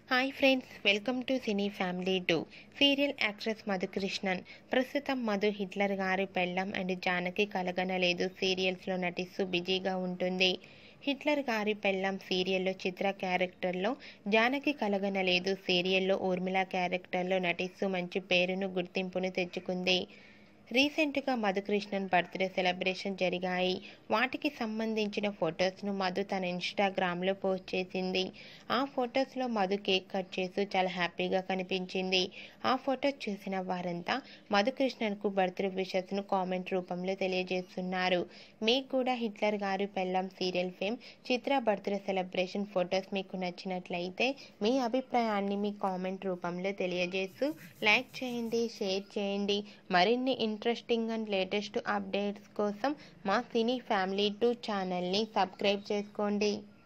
hi friends welcome to cine family two serial actress Madhukrishnan ప్రస్తుతం Madhu Hitler గారి పెళ్ళం and Janaki కలగనలేదు సీరియల్స్లో నటిస్తూ బిజీగా ఉంటుంది హిట్లర్ గారి పెళ్ళం సీరియల్లో చిత్ర క్యారెక్టర్లో జానకి కలగనలేదు సీరియల్లో ఊర్మిళ క్యారెక్టర్లో నటిస్తూ మంచి పేరును గుర్తింపును తెచ్చుకుంది రీసెంట్గా మధుకృష్ణన్ బర్త్డే సెలబ్రేషన్ జరిగాయి వాటికి సంబంధించిన ఫొటోస్ను మధు తన ఇన్స్టాగ్రామ్లో పోస్ట్ చేసింది ఆ ఫొటోస్లో మధు కేక్ కట్ చేస్తూ చాలా హ్యాపీగా కనిపించింది ఆ ఫొటోస్ చూసిన వారంతా మధుకృష్ణన్కు బర్త్డే విషెస్ను కామెంట్ రూపంలో తెలియజేస్తున్నారు మీకు కూడా హిట్లర్ గారు పెళ్ళం serial fame Chitra birthday celebration photos మీకు నచ్చినట్లయితే మీ అభిప్రాయాన్ని మీ కామెంట్ రూపంలో తెలియజేస్తూ లైక్ చేయండి షేర్ చేయండి మరిన్ని ఇంట్రెస్టింగ్ అండ్ లేటెస్ట్ అప్డేట్స్ కోసం మా సినీ ఫ్యామిలీ టూ ఛానల్ని సబ్స్క్రైబ్ చేసుకోండి